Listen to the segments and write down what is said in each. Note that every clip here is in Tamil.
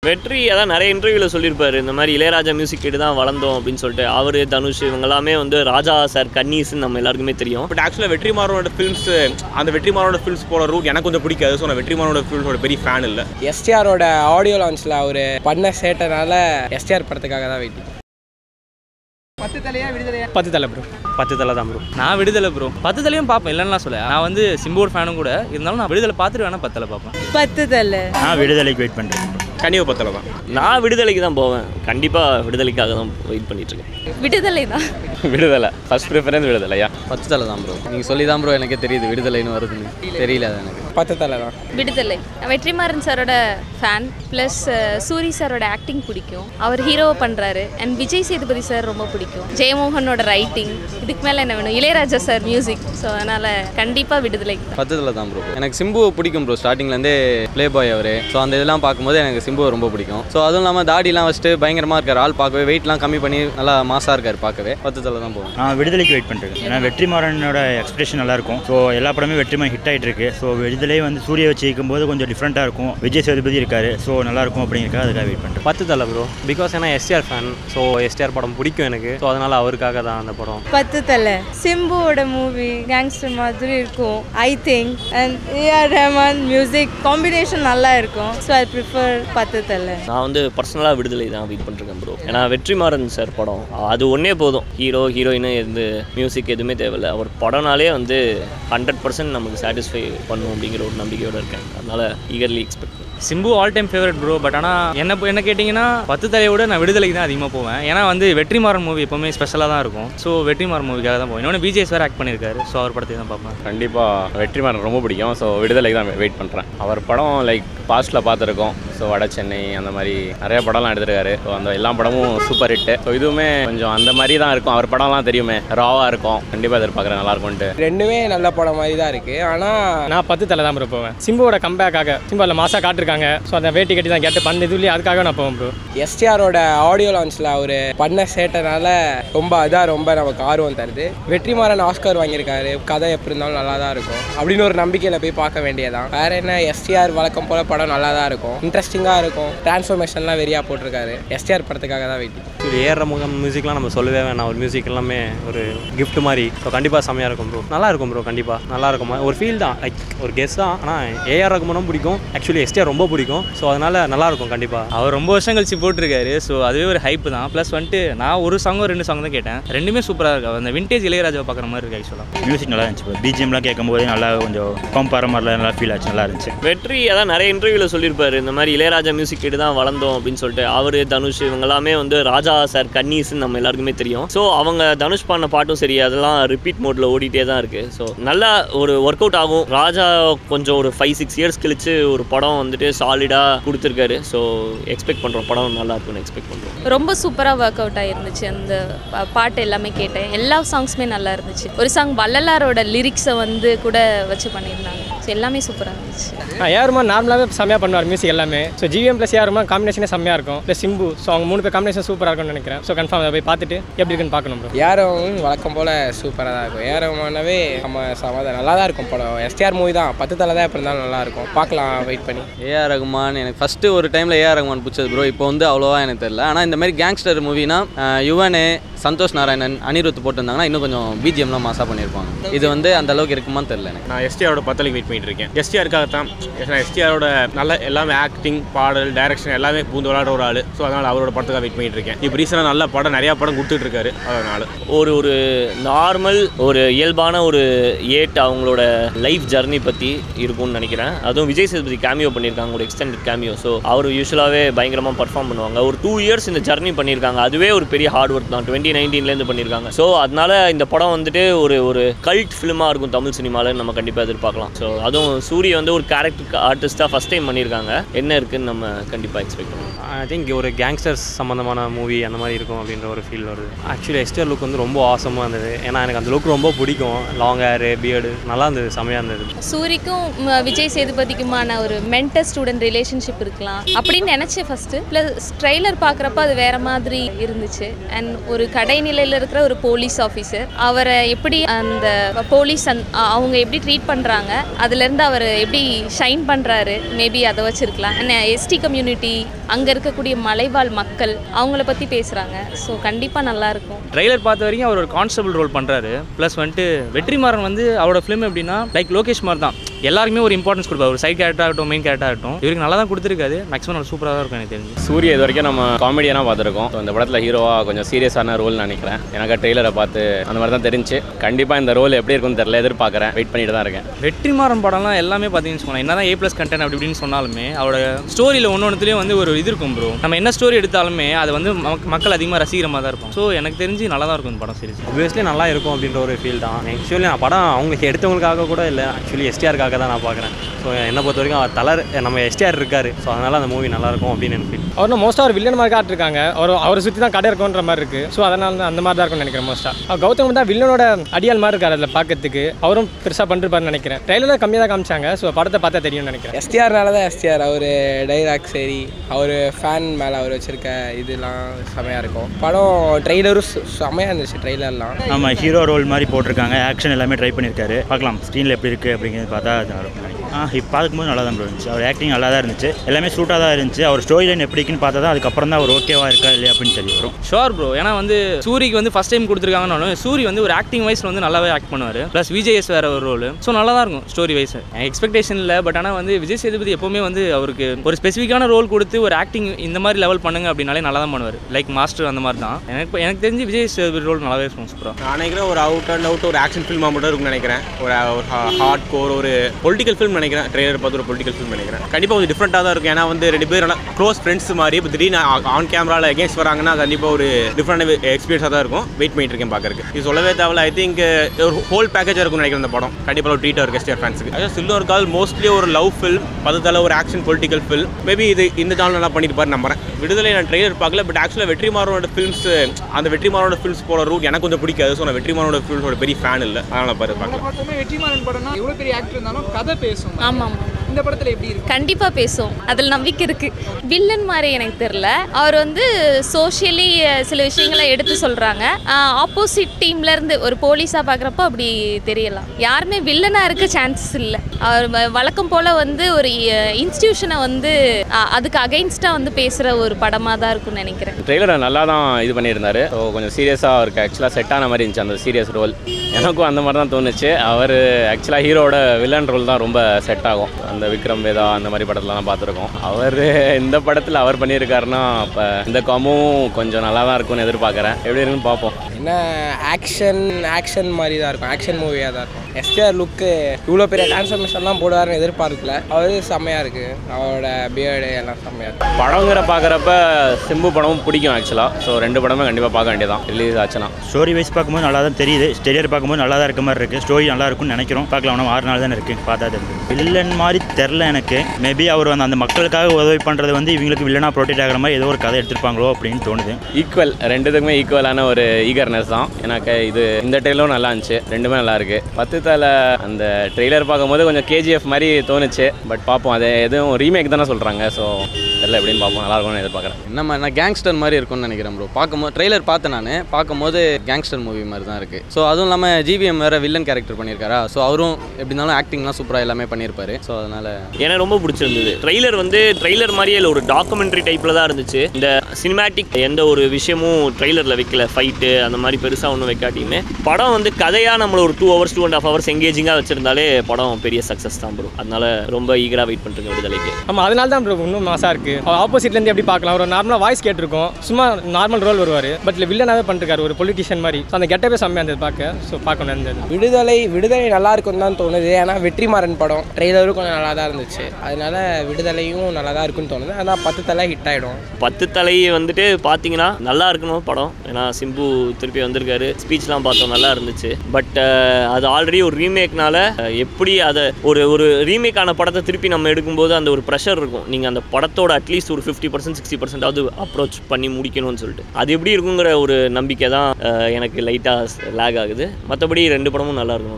வெற்றி அதான் நிறைய இன்டர்வியூவில் சொல்லியிருப்பாரு இந்த மாதிரி இளையராஜா மியூசிக் கேட்டு தான் வளர்ந்தோம் அப்படின்னு சொல்லிட்டு அவர் தனுஷ் இவங்க எல்லாமே வந்து ராஜா சார் கன்னிஸ்ன்னு நம்ம எல்லாருக்குமே தெரியும் பட் ஆக்சுவலாக வெற்றிமாறனோட ஃபிலிம்ஸ் அந்த வெற்றிமாறனோட ஃபிலிம்ஸ் போகிற ரூட் எனக்கு கொஞ்சம் பிடிக்காது ஸோ நான் வெற்றிமாறனோட ஃபிலிம்ஸோட பெரிய ஃபேன் இல்லை எஸ்டிஆரோட ஆடியோ லான்ச்சில் அவர் பண்ண சேட்டனால எஸ்டிஆர் படத்துக்காக தான் வெயிட்டிங் பத்து தலையா விடுதலையா பத்து தலை ப்ரோ பத்து தலை தான் ப்ரோ நான் விடுதலை ப்ரோ பத்து தலையும் பார்ப்பேன் இல்லைன்னா சொல்ல நான் வந்து சிம்போர் ஃபேனும் கூட இருந்தாலும் நான் விடுதலை பார்த்துட்டு வேணா பத்து தலை பார்ப்பேன் பத்து தலை நான் விடுதலைக்கு வெயிட் பண்ணுறேன் கனிவு பத்தலை தான் நான் விடுதலைக்கு தான் போவேன் கண்டிப்பாக விடுதலைக்காக தான் வெயிட் பண்ணிட்டு இருக்கேன் விடுதலை தான் விடுதலை ஃபர்ஸ்ட் ப்ரிஃபரன்ஸ் விடுதலையா பத்து தலை தான் ப்ரோ நீங்கள் சொல்லி தான் ப்ரோ எனக்கே தெரியுது விடுதலைன்னு வருதுன்னு தெரியல அது எனக்கு பத்து தலை தான் விடுதலை வெற்றிமாறன் சாரோட ஃபேன் ப்ளஸ் சூரி சாரோட ஆக்டிங் பிடிக்கும் அவர் ஹீரோவை பண்ணுறாரு அண்ட் விஜய் சேதுபதி சார் ரொம்ப பிடிக்கும் ஜெயமோகனோட ரைட்டிங் இதுக்கு மேலே என்ன வேணும் இளையராஜா சார் மியூசிக் ஸோ அதனால் கண்டிப்பாக விடுதலை தான் பத்து தலை தான் ப்ரோ எனக்கு சிம்பு பிடிக்கும் ப்ரோ ஸ்டார்டிங்லேருந்தே ப்ளே பாய் அவர் ஸோ அந்த இதெல்லாம் பார்க்கும்போது எனக்கு சிம்பு ரொம்ப பிடிக்கும் ஸோ அதுவும் இல்லாமல் தாடிலாம் வச்சுட்டு பயங்கரமாக இருக்கார் ஆள் பார்க்கவே வெயிட்லாம் கம்மி பண்ணி நல்லா மாசாக இருக்கார் பார்க்கவே பத்து தலை தான் போகும் நான் விடுதலைக்கு வெயிட் பண்ணுறேன் ஏன்னா வெற்றிமாறனோட எக்ஸ்பிரஷன் நல்லா இருக்கும் ஸோ எல்லா படமே வெற்றிமாறன் ஹிட் ஆகிட்டு இருக்கு ஸோ விடுதலை வந்து சூரிய வச்சு இருக்கும்போது கொஞ்சம் டிஃப்ரெண்ட்டாக இருக்கும் விஜய் சேதுபதி இருக்காரு ஸோ நல்லா இருக்கும் அப்படிங்கிறக்காக அதுக்காக வெயிட் பண்ணுறேன் பத்து தலை ப்ரோ பிகாஸ் ஏன்னா எஸ்டிஆர் ஃபேன் ஸோ எஸ்டிஆர் படம் பிடிக்கும் எனக்கு ஸோ அதனால் அவருக்காக தான் அந்த படம் பத்து தலை சிம்புவோட மூவி கேங்ஸ்டர் மாதிரி இருக்கும் I think and AR Rahman music combination நல்லா இருக்கும் ஸோ ஐ ப்ரிஃபர் பத்து தலை நான் வந்து பர்சனலாக விடுதலை தான் வெயிட் பண்ணிருக்கேன் ப்ரோ ஏன்னா வெற்றிமாறன் சார் படம் அது ஒன்றே போதும் ஹீரோ ஹீரோயின் எந்த மியூசிக் எதுவுமே தேவையில்லை அவர் படம்னாலே வந்து ஹண்ட்ரட் பர்சன்ட் நமக்கு சாட்டிஸ்ஃபை பண்ணும் அப்படிங்கிற ஒரு நம்பிக்கையோடு இருக்கேன் அதனால் eagerly expect Simbu all time favourite bro but ஆனால் என்ன என்ன கேட்டிங்கன்னா பத்து தலையோட நான் விடுதலைக்கு தான் அதிகமாக போவேன் ஏன்னா வந்து வெற்றிமாறன் மூவி எப்போவுமே ஸ்பெஷலாக தான் இருக்கும் ஸோ வெற்றிமாறன் மூவிக்காக தான் போவேன் இன்னொன்று விஜய் சார் ஆக்ட் பண்ணியிருக்காரு ஸோ அவர் படத்தை தான் பார்ப்பேன் கண்டிப்பாக வெற்றிமாறன் ரொம்ப பிடிக்கும் ஸோ விடுதலைக்கு தான் வெயிட் பண்ணுறேன் அவர் படம் லைக் பாஸ்ட்டில் பார்த்துருக்கோம் ஸோ வட சென்னை அந்த மாதிரி நிறைய படம்லாம் எடுத்திருக்காரு ஸோ அந்த எல்லா படமும் சூப்பர் ஹிட்டு ஸோ இதுவுமே கொஞ்சம் அந்த மாதிரி தான் இருக்கும் அவர் படம்லாம் தெரியுமே ராவாக இருக்கும் கண்டிப்பாக எதிர்பார்க்குறேன் நல்லா இருக்கும்ன்ட்டு ரெண்டுமே நல்ல படம் மாதிரி தான் இருக்குது ஆனால் நான் பத்து தலை தான் ப்ரோ போவேன் சிம்புவோட கம்பேக்காக சிம்பு அதில் மாசாக காட்டிருக்காங்க ஸோ அந்த வேட்டி கட்டி தான் கேட்டு பண்ண இதுலேயே அதுக்காக நான் போவேன் ப்ரோ எஸ்டிஆரோட ஆடியோ லான்ச்சில் அவர் பண்ண சேட்டனால ரொம்ப அதான் ரொம்ப நமக்கு ஆர்வம் தருது வெற்றிமாறன் ஆஸ்கர் வாங்கியிருக்காரு கதை எப்படி இருந்தாலும் நல்லா தான் இருக்கும் அப்படின்னு ஒரு நம்பிக்கையில் போய் பார்க்க வேண்டியதான் வேற என்ன எஸ்டிஆர் வழக்கம் போல படம் நல்லா தான் இருக்கும் இன்ட்ரெஸ்டிங்காக இருக்கும் டிரான்ஸ்ஃபர்மேஷன்லாம் வெறியா போட்டிருக்காரு எஸ்டிஆர் படத்துக்காக தான் வெயிட்டிங் ஏஆர் ரமுகம் மியூசிக்லாம் நம்ம சொல்லவே வேணாம் ஒரு மியூசிக் எல்லாமே ஒரு gift மாதிரி ஸோ கண்டிப்பாக செம்மையாக இருக்கும் ப்ரோ நல்லா இருக்கும் ப்ரோ கண்டிப்பாக நல்லா இருக்கும் ஒரு ஃபீல் தான் லைக் ஒரு கெஸ் தான் ஆனால் ஏஆர் ரகுமனும் பிடிக்கும் ஆக்சுவலி எஸ்டிஆர் ரொம்ப பிடிக்கும் ஸோ அதனால் நல்லா இருக்கும் கண்டிப்பாக அவர் ரொம்ப வருஷம் கழிச்சு போட்டிருக்காரு ஸோ அதுவே ஒரு ஹைப் தான் ப்ளஸ் வந்துட்டு நான் ஒரு சாங்கும் ரெண்டு சாங் தான் கேட்டேன் ரெண்டுமே சூப்பராக இருக்கு அந்த விண்டேஜ் இளையராஜாவை பார்க்குற மாதிரி இருக்கு ஆக்சுவலாக மியூசிக் நல்லா இருந்துச்சு பிஜிஎம்லாம் கேட்கும்போது நல்லா கொஞ்சம் பம்பார மாதிரிலாம் நல்லா ஃபீல் ஆச்சு நல்லா இருந்துச்சு வெற்றி அதான் நிறைய இன்டர்வியூவில் சொல்லியிருப்பாரு இந்த மாதிரி இளையராஜா மியூசிக் கேட்டு தான் வளர்ந்தோம் அப்படின்னு சொல்லிட்டு அவர் தனுஷ் இவங்க எல்லாமே வந்து ராஜா சார் கன்னிஸ்ன்னு நம்ம எல்லாருக்குமே தெரியும் ஸோ அவங்க தனுஷ் பண்ண பாட்டும் சரி அதெல்லாம் ரிப்பீட் மோடில் ஓடிட்டே தான் இருக்குது ஸோ நல்லா ஒரு ஒர்க் அவுட் ஆகும் ராஜா கொஞ்சம் ஒரு ஃபைவ் சிக்ஸ் இயர்ஸ் கழிச்சு ஒரு படம் வந்துட்டு சாலிடாக கொடுத்துருக்காரு ஸோ எக்ஸ்பெக்ட் பண்ணுறோம் படம் நல்லா இருக்கும்னு எக்ஸ்பெக்ட் பண்ணுறோம் ரொம்ப சூப்பராக ஒர்க் அவுட் ஆயிருந்துச்சு அந்த பா- பாட்டு எல்லாமே கேட்டேன் எல்லா சாங்ஸுமே நல்லா இருந்துச்சு ஒரு சாங் வள்ளலாரோட லிரிக்ஸை வந்து கூட வச்சு பண்ணியிருந்தாங்க ஸோ எல்லாமே சூப்பராக இருந்துச்சு ஏஆர்மா நார்மலாகவே செம்மையாக பண்ணுவார் மியூசிக் எல்லாமே ஸோ ஜிவிஎம் ப்ளஸ் ஏஆர்மா காம்பினேஷனே செம்மையாக இருக்கும் ப்ளஸ் சிம்பு ஸோ அவங்க மூணு பேர் காம்பினேஷன் சூப்பராக இருக்கும்னு நினைக்கிறேன் ஸோ கன்ஃபார்ம் அதை போய் பார்த்துட்டு எப்படி இருக்குன்னு பார்க்கணும் ப்ரோ ஏஆர்எம் வழக்கம் போல் சூப்பராக தான் இருக்கும் ஏஆர்எம்னாவே நம்ம சமாதானம் நல்லா தான் இருக்கும் படம் எஸ்டிஆர் மூவி தான் பத்து தலை தான் எப்படி இருந்தாலும் நல்லா இருக்கும் பார்க்கலாம் வெயிட் பண்ணி ஏஆர் ரகுமான் எனக்கு ஃபஸ்ட்டு ஒரு டைமில் ஏஆர் ரகுமான் பிடிச்சது ப்ரோ இப்போ வந்து அவ்வளோவா எனக்கு தெரியல ஆனால் இந்த மாதிரி கேங்ஸ்டர் மூவினா யுவனு சந்தோஷ் நாராயணன் அனிருத் போட்டிருந்தாங்கன்னா இன்னும் கொஞ்சம் பிஜிஎம்லாம் மாசாக பண்ணியிருப்பாங்க இது வந்து அந்த அளவுக்கு இருக்குமான்னு தெரியல எனக்கு நான் எஸ்டிஆரோட பத்தலைக்கு வெயிட் பண்ணிட்டு இருக்கேன் எஸ்டிஆருக்காக தான் நான் எஸ்டிஆரோட நல்ல எல்லாமே ஆக்டிங் பாடல் டைரக்ஷன் எல்லாமே பூந்து விளாடுற ஒரு ஆள் ஸோ அதனால் அவரோட படத்துக்காக வெயிட் பண்ணிட்டு இருக்கேன் இப்போ ரீசெண்டாக நல்ல படம் நிறையா படம் கொடுத்துட்டு இருக்காரு அதனால் ஒரு ஒரு நார்மல் ஒரு இயல்பான ஒரு ஏட் அவங்களோட லைஃப் ஜர்னி பற்றி இருக்கும்னு நினைக்கிறேன் அதுவும் விஜய் சேதுபதி கேமியோ பண்ணியிருக்காங்க ஒரு எக்ஸ்டெண்டட் கேமியோ ஸோ அவர் யூஸ்வலாகவே பயங்கரமாக பர்ஃபார்ம் பண்ணுவாங்க ஒரு டூ இயர்ஸ் இந்த ஜர்னி பண்ணியிருக்காங்க அதுவே ஒரு பெரிய ஹார்ட் ஒர்க் தான் டுவெண்ட்டி நைன்டீன்லேருந்து பண்ணியிருக்காங்க ஸோ அதனால இந்த படம் வந்துட்டு ஒரு ஒரு கல்ட் ஃபிலிமாக இருக்கும் தமிழ் சினிமாவில் நம்ம கண்டிப்பாக எதிர்பார்க்கலாம் ஸோ அதுவும் சூரிய வந்து ஒரு கேரக்டர் ஆர்டிஸ்ட்டாக ஃபஸ்ட் டைம் பண்ணியிருக்காங்க என்ன இருக்குன்னு நம்ம கண்டிப்பாக எக்ஸ்பெக்ட் பண்ணுவோம் ஐ திங்க் ஒரு கேங்ஸ்டர்ஸ் சம்மந்தமான மூவி அந்த மாதிரி இருக்கும் அப்படின்ற ஒரு ஃபீல் வருது ஆக்சுவலி எஸ்டிஆர் லுக் வந்து ரொம்ப ஆசமாக இருந்தது ஏன்னா எனக்கு அந்த லுக் ரொம்ப பிடிக்கும் லாங் ஹேரு பியர்டு நல்லா இருந்தது செமையாக இருந்தது சூரிக்கும் ம, விஜய் சேதுபதிக்குமான ஒரு மென்டர் ஸ்டூடெண்ட் ரிலேஷன்ஷிப் இருக்கலாம் அப்படின்னு நினச்சேன் ஃபஸ்ட்டு ப்ளஸ் ட்ரெய்லர் பார்க்குறப்ப அது வேற மாதிரி இருந்துச்சு அண்ட் ஒரு கடைநிலையில் இருக்கிற ஒரு போலீஸ் ஆஃபீஸர் அவரை எப்படி அந்த போலீஸ் அந் அ- அவங்க எப்படி ட்ரீட் பண்ணுறாங்க அதில் அதுலேருந்து அவர் எப்படி ஷைன் பண்ணுறாரு மேபி அதை வச்சுருக்கலாம் அண்ட் எஸ்டி கம்யூனிட்டி அங்கே இருக்கக்கூடிய மலைவாழ் மக்கள் அவங்கள பற்றி பேசுகிறாங்க ஸோ கண்டிப்பாக நல்லாயிருக்கும் ட்ரைலர் பார்த்த வரைக்கும் அவர் ஒரு கான்ஸ்டபிள் ரோல் பண்ணுறாரு ப்ளஸ் வந்துட்டு வெற்றிமாறன் வந்து அவரோட ஃபிலிம் எப்படின்னா லைக் லோகேஷ் மாதிரி தான் எல்லாருக்குமே ஒரு இம்பார்ட்டன்ஸ் கொடுப்பாரு ஒரு சைட் கேரக்டர் ஆகட்டும் மெயின் கேரக்டர் ஆகட்டும் இவருக்கு நல்லா தான் கொடுத்துருக்காரு மேக்ஸிமம் நல்லா சூப்பராக தான் இருக்கும் எனக்கு தெரிஞ்சு சூரிய இது வரைக்கும் நம்ம காமெடியனாக பார்த்துருக்கோம் ஸோ இந்த படத்தில் ஹீரோவாக கொஞ்சம் சீரியஸான ரோல் நினைக்கிறேன் எனக்கு ட்ரெய்லரை பார்த்து அந்த மாதிரி தான் தெரிஞ்சு கண்டிப்பாக இந்த ரோல் எப்படி இருக்கும்னு தெரியல எதிர்பார்க்குறேன் வெயிட் பண்ணிட்டு தான் இருக்கேன் வெற்றிமாறன் படம்லாம் எல்லாமே பார்த்தீங்கன்னு சொன்னால் என்ன தான் ஏ ப்ளஸ் கண்டென்ட் அப்படி இப்படின்னு சொன்னாலுமே அவரோட ஸ்டோரியில் ஒன்று ஒன்றுத்துலேயும் வந்து ஒரு இது இருக்கும் ப்ரோ நம்ம என்ன ஸ்டோரி எடுத்தாலுமே அது வந்து மக்- மக்கள் அதிகமாக ரசிக்கிற மாதிரி தான் இருக்கும் ஸோ எனக்கு தெரிஞ்சு நல்லா தான் இருக்கும் இந்த படம் சீரிஸ் ஆப்வியஸ்லி நல்லா இருக்கும் அப்படின்ற ஒரு ஃபீல் தான் ஆக்சுவலி நான் படம் அவங்க எடுத்தவங்களுக்காக கூட இல்லை ஆக்சுவலி எஸ்டிஆருக்காக தான் நான் பார்க்குறேன் ஸோ என்னை பொறுத்த வரைக்கும் அவர் தலர் நம்ம எஸ்டிஆர் இருக்காரு ஸோ அதனால் அந்த மூவி நல்லாயிருக்கும் அப்படின்னு எனக்கு ஃபீல் அவர் மோஸ்ட்டாக அவர் வில்லன் மாதிரி காட்டிருக்காங்க அவர் அவரை சுற்றி தான் கடை இருக்குன்ற மாதிரி இருக்குது ஸோ அதனால தான் அந்த மாதிரி தான் இருக்கும்னு நினைக்கிறேன் மோஸ்ட்டாக கௌதம் தான் வில்லனோட அடியால் மாதிரி இருக்காரு அதில் பார்க்கறதுக்கு அவரும் பெருசாக பண்ணிருப்பாருன்னு நினைக்கிறேன் ட்ரெயிலர் கம்மியாக தான் காமிச்சாங்க ஸோ படத்தை பார்த்தா தெரியும்னு நினைக்கிறேன் எஸ்டிஆர்னால தான் எஸ்டிஆர் அவர் டைலாக் சரி அவர் ஃபேன் மேலே அவர் வச்சுருக்க இதெல்லாம் செமையாக இருக்கும் படம் ட்ரெய்லரும் செமையாக இருந்துச்சு ட்ரெய்லர்லாம் ஆமாம் ஹீரோ ரோல் மாதிரி போட்டிருக்காங்க ஆக்ஷன் எல்லாமே ட்ரை பண்ணியிருக்காரு பார்க்கலாம் ஸ்க்ரீனில் எப்படி இருக்குது அப்படிங்கிறது பார்த்தா அது நல்லா இருக்கும் நினைக்கிறேன். ஆ இப்போ பார்க்கும்போது நல்லா தான் bro இருந்துச்சு அவர் ஆக்டிங் நல்லா தான் இருந்துச்சு எல்லாமே சூட்டாக தான் இருந்துச்சு அவர் ஸ்டோரி லைன் எப்படி இருக்குன்னு பார்த்தா தான் அதுக்கப்புறம் தான் அவர் ஓகேவா இருக்கா இல்லையா அப்படின்னு தெரிய வரும் ஷோர் ப்ரோ ஏன்னா வந்து சூரிக்கு வந்து ஃபஸ்ட் டைம் கொடுத்துருக்காங்கனாலும் சூரி வந்து ஒரு ஆக்டிங் வைஸில் வந்து நல்லாவே ஆக்ட் பண்ணுவார் ப்ளஸ் விஜய்எஸ் வேற ஒரு ரோல் ஸோ நல்லா தான் இருக்கும் ஸ்டோரி வைஸ் எக்ஸ்பெக்டேஷன் இல்லை பட் ஆனால் வந்து விஜய் சேதுபதி எப்போவுமே வந்து அவருக்கு ஒரு ஸ்பெசிஃபிக்கான ரோல் கொடுத்து ஒரு ஆக்டிங் இந்த மாதிரி லெவல் பண்ணுங்க அப்படின்னாலே நல்லா தான் பண்ணுவார் லைக் மாஸ்டர் அந்த மாதிரி தான் எனக்கு எனக்கு தெரிஞ்சு விஜய் சேதுபதி ரோல் நல்லாவே இருக்கும் சூப்பராக நான் நினைக்கிறேன் ஒரு அவுட் அண்ட் அவுட் ஒரு ஆக்ஷன் ஃபில்மாக மட்டும் இருக்கும்னு நினைக்கிறேன் ஒரு ஹார்ட் கோர் ஒரு பொலிட்டிக்கல் ஃபில்ம் நினைக்கிறேன் ட்ரெய்லர் பார்த்து ஒரு பொலிட்டிக்கல் ஃபில்ம் நினைக்கிறேன் கண்டிப்பாக கொஞ்சம் டிஃப்ரெண்ட்டாக தான் இருக்கும் ஏன்னா வந்து ரெண்டு பேர் நல்லா க்ளோஸ் ஃப்ரெண்ட்ஸ் மாதிரி இப்போ திடீர்னு ஆன் கேமராவில் எகேன்ஸ்ட் வராங்கன்னா கண்டிப்பாக ஒரு டிஃப்ரெண்ட் எக்ஸ்பீரியன்ஸாக தான் இருக்கும் வெயிட் பண்ணிட்டு இருக்கேன் பார்க்கறதுக்கு இது சொல்லவே தேவையில்ல ஐ திங்க் ஒரு ஹோல் பேக்கேஜாக இருக்கும்னு நினைக்கிறேன் இந்த படம் கண்டிப்பாக ஒரு ட்ரீட்டாக இருக்கு எஸ்டிஆர் ஃபேன்ஸுக்கு அதாவது சில்வர் கால் மோஸ்ட்லி ஒரு லவ் ஃபில்ம் பதத்தால ஒரு ஆக்ஷன் பொலிட்டிக்கல் ஃபில்ம் மேபி இது இந்த நாள் நல்லா பண்ணியிருப்பாரு நம்புறேன் விடுதலை நான் ட்ரெய்லர் பார்க்கல பட் ஆக்சுவலாக வெற்றிமாறனோட ஃபில்ம்ஸ் அந்த வெற்றிமாறனோட ஃபில்ம்ஸ் போகிற ரூட் எனக்கு கொஞ்சம் பிடிக்காது ஸோ நான் வெற்றிமாறனோட ஃபில்ம்ஸோட பெரிய ஃபேன் இல்லை அதனால் பாரு பார்க்கலாம் பார்த்தோமே வெற்றிமாறன் படம்னா எவ்வளோ பெரிய ஆக்டர் இருந்தாலும் கதை பேசும் ஆமாம் ஆமாம் இந்த படத்தில் எப்படி இருக்கும் கண்டிப்பாக பேசும் அதில் நம்பிக்கை இருக்குது வில்லன் மாதிரி எனக்கு தெரில அவர் வந்து சோஷியலி சில விஷயங்களை எடுத்து சொல்கிறாங்க ஆப்போசிட் டீம்லேருந்து ஒரு போலீஸாக பார்க்குறப்போ அப்படி தெரியலாம் யாருமே வில்லனாக இருக்க சான்சஸ் இல்லை அவர் வ- வழக்கம் போல் வந்து ஒரு இன்ஸ்டியூஷனை வந்து அஹ், அதுக்கு அகைன்ஸ்டாக வந்து பேசுகிற ஒரு படமாக தான் இருக்கும்னு நினைக்கிறேன் ட்ரெய்லரை நல்லா தான் இது பண்ணியிருந்தாரு ஸோ கொஞ்சம் சீரியஸாக அவருக்கு ஆக்சுவலாக செட் ஆன மாதிரி இருந்துச்சு அந்த சீரியஸ் ரோல் எனக்கும் அந்த மாதிரி தான் தோணுச்சு அவர் ஆக்சுவலாக ஹீரோட வில்லன் ரோல் தான் ரொம்ப செட் ஆகும் அந்த விக்ரம் வேதா அந்த மாதிரி படத்துலலாம் பார்த்துருக்கோம் அவர் இந்த படத்தில் அவர் பண்ணியிருக்காருன்னா அப்போ இந்த காமும் கொஞ்சம் நல்லா தான் இருக்கும்னு எதிர்பார்க்குறேன் எப்படி இருக்குன்னு பார்ப்போம் என்ன ஆக்ஷன் ஆக்ஷன் மாதிரி தான் இருக்கும் ஆக்ஷன் மூவியாக தான் இருக்கும் எஸ்டிஆர் லுக்கு இவ்வளோ பெரிய டிரான்ஸ்ஃபர்மேஷன்லாம் போடுவாருன்னு எதிர்பார்க்கல அவர் செம்மையாக இருக்குது அவரோட பியர்டு எல்லாம் செம்மையாக இருக்கு படங்கிற பார்க்குறப்ப சிம்பு படமும் பிடிக்கும் ஆக்சுவலாக ஸோ ரெண்டு படமே கண்டிப்பாக பார்க்க வேண்டியதான் ரிலீஸ் ஆச்சுன்னா ஸ்டோரி வைஸ் பார்க்கும்போது நல்லா தான் தெரியுது ஸ்டெரியர் பார்க்கும்போது நல்லா தான் இருக்க மாதிரி இருக்குது ஸ்டோரி நல்லா இருக்கும்னு நினைக்கிறோம் பார்க்கலாம் ஆனால் ஆறு நாள் தானே இருக்குது பார்த்தா தெரியுது வில்லன் மாதிரி தெரில எனக்கு மேபி அவர் வந்து அந்த மக்களுக்காக உதவி பண்ணுறது வந்து இவங்களுக்கு வில்லனாக ப்ரொடெக்ட் ஆகிற மாதிரி ஏதோ ஒரு கதை எடுத்திருப்பாங்களோ அப்படின்னு தோணுது ஈக்குவல் ரெண்டுத்துக்குமே ஈக்குவலான ஒரு ஈகர்னஸ் தான் எனக்கு இது இந்த ட்ரெயிலும் நல்லா இருந்துச்சு ரெண்டுமே நல்லா இருக்கு பத்து தலை அந்த ட்ரெய்லர் பார்க்கும்போது கொஞ்சம் கேஜிஎஃப் மாதிரி தோணுச்சு பட் பார்ப்போம் அது எதுவும் ரீமேக் தானே சொல்கிறாங்க ஸோ தெரியல எப்படின்னு பார்ப்போம் நல்லா இருக்கும்னு எதிர்பார்க்குறேன் நம்ம நான் கேங்ஸ்டர் மாதிரி இருக்கும்னு நினைக்கிறேன் ப்ரோ பார்க்கும்போது ட்ரெய்லர் பார்த்தேன் நான் பார்க்கும்போது கேங்ஸ்டர் மூவி மாதிரி தான் இருக்குது ஸோ அதுவும் இல்லாமல் ஜிவிஎம் வேறு வில்லன் கேரக்டர் பண்ணியிருக்காரா ஸோ அவரும் எப்படி இருந்தாலும் ஆக்டிங்லாம் சூப்பராக எல்லாமே பண்ணியிருப்பாரு ஸோ அதனால் எனக்கு ரொம்ப பிடிச்சிருந்தது ட்ரெய்லர் வந்து ட்ரெய்லர் மாதிரியே இல்லை ஒரு டாக்குமெண்ட்ரி டைப்பில் தான் இருந்துச்சு இந்த சினிமேட்டிக் எந்த ஒரு விஷயமும் ட்ரெய்லரில் வைக்கல ஃபைட்டு அந்த மாதிரி பெருசாக ஒன்றும் வைக்காட்டியுமே படம் வந்து கதையாக நம்மள ஒரு two hours two and half hours எங்கேஜிங்காக வச்சிருந்தாலே படம் பெரிய சக்ஸஸ் தான் ப்ரோ அதனால ரொம்ப ஈகராக வெயிட் பண்ணுறேங்க விடுதலைக்கு ஆமாம் அதனால தான் ப்ரோ இன்னும் மாசாக இருக்குது அவர் ஆப்போசிட்லேருந்து எப்படி பார்க்கலாம் ஒரு நார்மலாக வாய்ஸ் கேட்டிருக்கோம் சும்மா நார்மல் ரோல் வருவார் பட் இல்லை வில்லனாகவே பண்ணிருக்காரு ஒரு பொலிட்டிஷியன் மாதிரி ஸோ அந்த கெட்டவே செம்மையாக இருந்தது பார்க்க ஸோ பார்க்கணும் இருந்தது விடுதலை விடுதலை நல்லா இருக்கும்னு தான் தோணுது ஏன்னா வெற்றிமாறன் படம் ட்ரெய்லரும் கொஞ்சம் நல்லா தான் இருந்துச்சு அதனால விடுதலையும் நல்லா தான் இருக்குன்னு தோணுது ஆனால் பத்து தலை ஹிட் ஆகிடும் பத்து தலை வந்துட்டு பார்த்தீங்கன்னா நல்லா இருக்கணும் படம் ஏன்னா சிம்பு திருப்பி வந்திருக்காரு ஸ்பீச்லாம் பார்த்தோம் நல்லா இருந்துச்சு பட் அது ஆல்ரெடி ஒரு ரீமேக்னால எப்படி அதை ஒரு ஒரு ரீமேக் ஆன படத்தை திருப்பி நம்ம எடுக்கும்போது அந்த ஒரு ப்ரெஷர் இருக்கும் நீங்கள் அந்த படத்தோட அட்லீஸ்ட் ஒரு ஃபிஃப்டி பர்சன்ட் சிக்ஸ்டி பர்சன்டாவது அப்ரோச் பண்ணி முடிக்கணும்னு சொல்லிட்டு அது எப்படி இருக்குங்கிற ஒரு நம்பிக்கை தான் அஹ், எனக்கு லைட்டாக லேக் ஆகுது மற்றபடி ரெண்டு படமும் நல்லா இருக்கணும் தான் நினைக்கிறேன்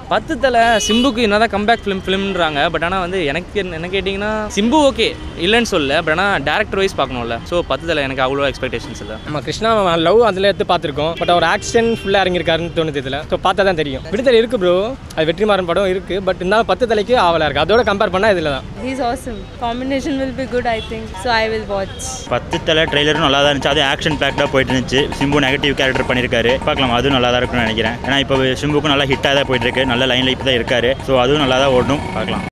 பத்து தலை சிம்புக்கு என்னதான் கம்பேக் ஃபிலிம் ஃபிலிம்ன்றாங்க பட் ஆனால் வந்து எனக்கு என்ன- என்ன கேட்டிங்கன்னா சிம்பு ஓகே இல்லைன்னு சொல்ல பட் ஆனால் டேரக்டர் வைஸ் பார்க்கணும்ல ஸோ பத்து தலை எனக்கு அவ்வளோ எக்ஸ்பெக்டேஷன்ஸ் இல்லை நம்ம கிருஷ்ணா லவ் அதில் எடுத்து பார்த்துருக்கோம் பட் அவர் ஆக்ஷன் ஃபுல்லாக இறங்கியிருக்காருன்னு தோணுது இதில் ஸோ பார்த்தா தான் தெரியும் விடுதலை இருக்குது ப்ரோ அது வெற்றிமாறன் படம் இருக்குது பட் இருந்தாலும் பத்து தலைக்கு ஆவலாக இருக்குது அதோட கம்பேர் பண்ணால் இதில் தான் He's awesome. Combination will be good, I think. So I will watch. பத்து தலை ட்ரெய்லரும் நல்லா தான் இருந்துச்சு அது ஆக்ஷன் பேக்டாக போயிட்டு இருந்துச்சு சிம்பு நெகட்டிவ் கேரக்டர் பண்ணியிருக்காரு பார்க்கலாம் அதுவும் நல்லா தான் இருக்கும்னு நினைக்கிறேன் ஏன்னா இப்போ சிம்புக்கும் நல்லா ஹிட்டாக தான் போயிட்டு இருக்கு நல்ல லைன் லைஃப் தான் இருக்காரு ஸோ அதுவும் நல்லா தான் ஓடணும் பார்க்கலாம்